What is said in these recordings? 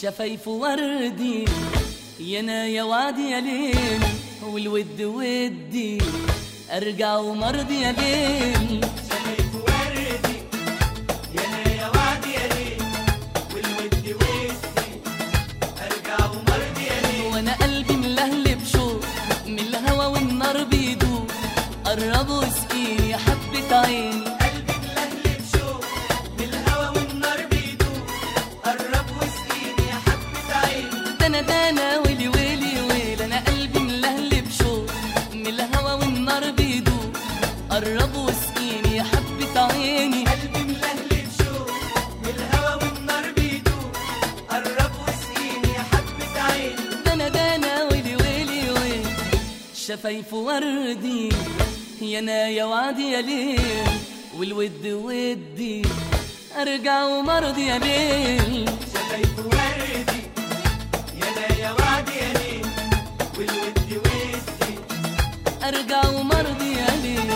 شفايف وردي يانا يا وعدي يا ليل والود ودي ارجع ومرضي يا ليل شفايف وردي يا يا وعد يا ليل والود ودي ارجع ومرضي يا ليل وانا قلبي ملهلب شوق من الهوى والنار بيدوب قرب واسقيني يا حبة عيني قلبي ملهلب شوق بالهوا والنار بيدوب قرب واسقيني يا حبة عين دنا دنا ويلي ويلي ويل انا قلبي ملهلب شوق من الهوى والنار بيدوب قرب واسقيني يا حبة عيني قلبي ملهلب شوق بالهوا والنار بيدوب قرب واسقيني يا حبة عين دنا دنا ويلي ويلي ويل شفايف وردي يانا يا وعدي يا ليل والود ودي ارجع ومرضي يا ليل شفايف وردي يا يا وعد يا ليل والود ودي ارجع ومرضي يا ليل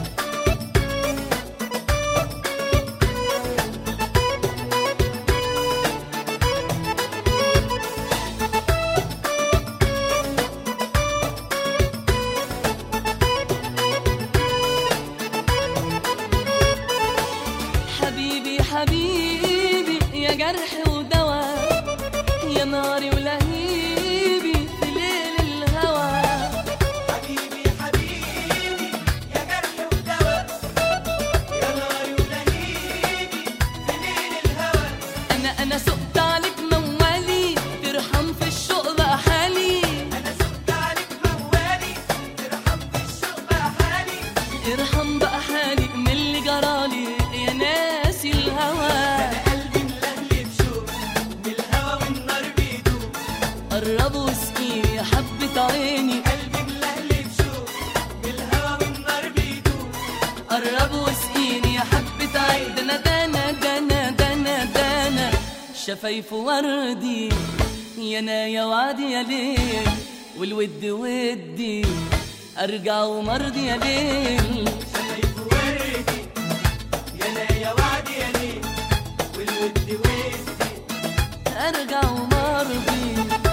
حبيبي حبيبي يا جرح ودواء يا ناري ولهيبي في ليل الهوى حبيبي حبيبي يا جرح ودواء يا ناري ولهيبي في ليل الهوى انا انا سقت عليك موالي ترحم في الشوق بقى حالي انا سبت عليك موالي ترحم في الشوق بقى حالي ارحم بقى حالي من اللي جرالي يا ناسي الهوى انا قلبي ملهلب شوق بالهوا والنار بيدوب قرب واسقيني يا حبة عيني قلبي ملهلب شوق بالهوا والنار بيدوب قرب واسقيني يا حبة عين دنا دنا دنا دنا دنا شفايف وردي يانا يا وعدي يا ليل والود ودي ارجع ومرضي يا ليل شفايف وردي يا يا وعد يا ليل والود ودي ارجع ومرضي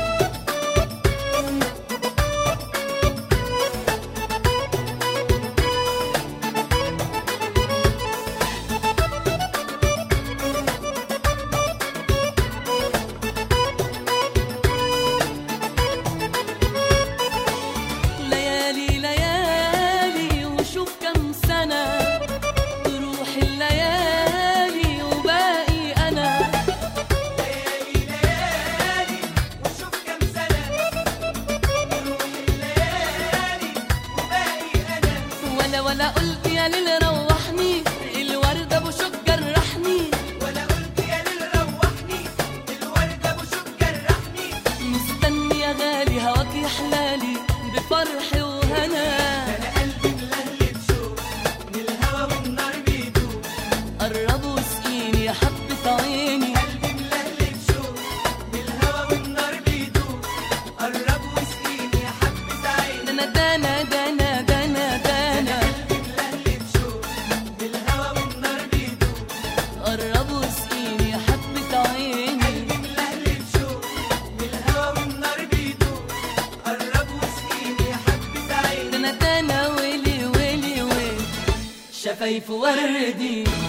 ليالي ليالي وشوف كم سنة تروح الليالي وباقي أنا ليالي ليالي وشوف كم سنة تروح الليالي وباقي أنا ولا ولا قلت يا ليل روحني الورد ابو شوك جرحني ولا قلت يا ليل روحني الوردة بشوك جرحني مستني يا غالي هواك يحلالي بفرح وهنا أنا قلبي ملهلب شوق من الهوا والنار بيدوب قرب واسقيني يا حبة عيني قلبي ملهلب شوق من الهوا والنار بيدوب قرب واسقيني يا حبة عين دنا دنا دنا دنا دنا قلبي ملهلب شوق من الهوا والنار بيدوب قرب واسقيني يا حبة عيني قلبي ملهلب شوق من الهوا والنار بيدوب قرب واسقيني يا حبة عين دنا دنا ويلي ويلي ويلي شفايف وردي